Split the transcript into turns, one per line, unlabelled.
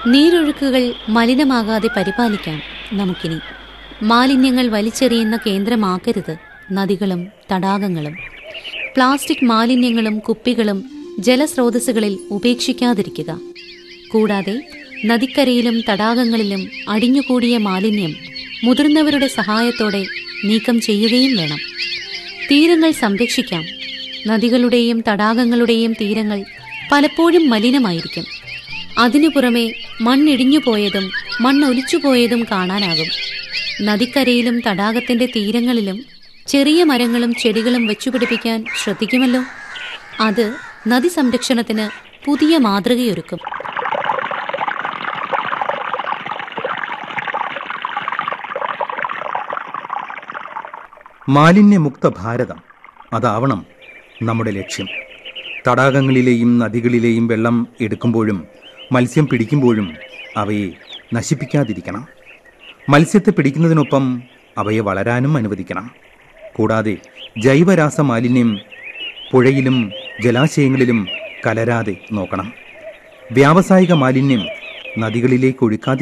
നീരൊഴുക്കുകൾ മലിനമാകാതെ പരിപാലിക്കാം നമുക്കിനി മാലിന്യങ്ങൾ വലിച്ചെറിയുന്ന കേന്ദ്രമാക്കരുത് നദികളും തടാകങ്ങളും പ്ലാസ്റ്റിക് മാലിന്യങ്ങളും കുപ്പികളും ജലസ്രോതസ്സുകളിൽ ഉപേക്ഷിക്കാതിരിക്കുക കൂടാതെ നദിക്കരയിലും തടാകങ്ങളിലും അടിഞ്ഞുകൂടിയ മാലിന്യം മുതിർന്നവരുടെ സഹായത്തോടെ നീക്കം ചെയ്യുകയും വേണം തീരങ്ങൾ സംരക്ഷിക്കാം നദികളുടെയും തടാകങ്ങളുടെയും തീരങ്ങൾ പലപ്പോഴും മലിനമായിരിക്കും അതിനു പുറമെ മണ്ണിടിഞ്ഞുപോയതും മണ്ണൊലിച്ചുപോയതും കാണാനാകും നദിക്കരയിലും തടാകത്തിന്റെ തീരങ്ങളിലും ചെറിയ മരങ്ങളും ചെടികളും വെച്ചുപിടിപ്പിക്കാൻ ശ്രദ്ധിക്കുമല്ലോ അത് നദി സംരക്ഷണത്തിന് പുതിയ മാതൃകയൊരുക്കും
മാലിന്യമുക്ത ഭാരതം അതാവണം നമ്മുടെ ലക്ഷ്യം തടാകങ്ങളിലെയും നദികളിലെയും വെള്ളം എടുക്കുമ്പോഴും മത്സ്യം പിടിക്കുമ്പോഴും അവയെ നശിപ്പിക്കാതിരിക്കണം മത്സ്യത്തെ പിടിക്കുന്നതിനൊപ്പം അവയെ വളരാനും അനുവദിക്കണം കൂടാതെ ജൈവരാസ മാലിന്യം പുഴയിലും ജലാശയങ്ങളിലും കലരാതെ നോക്കണം വ്യാവസായിക മാലിന്യം നദികളിലേക്ക് ഒഴുക്കാതിരിക്കണം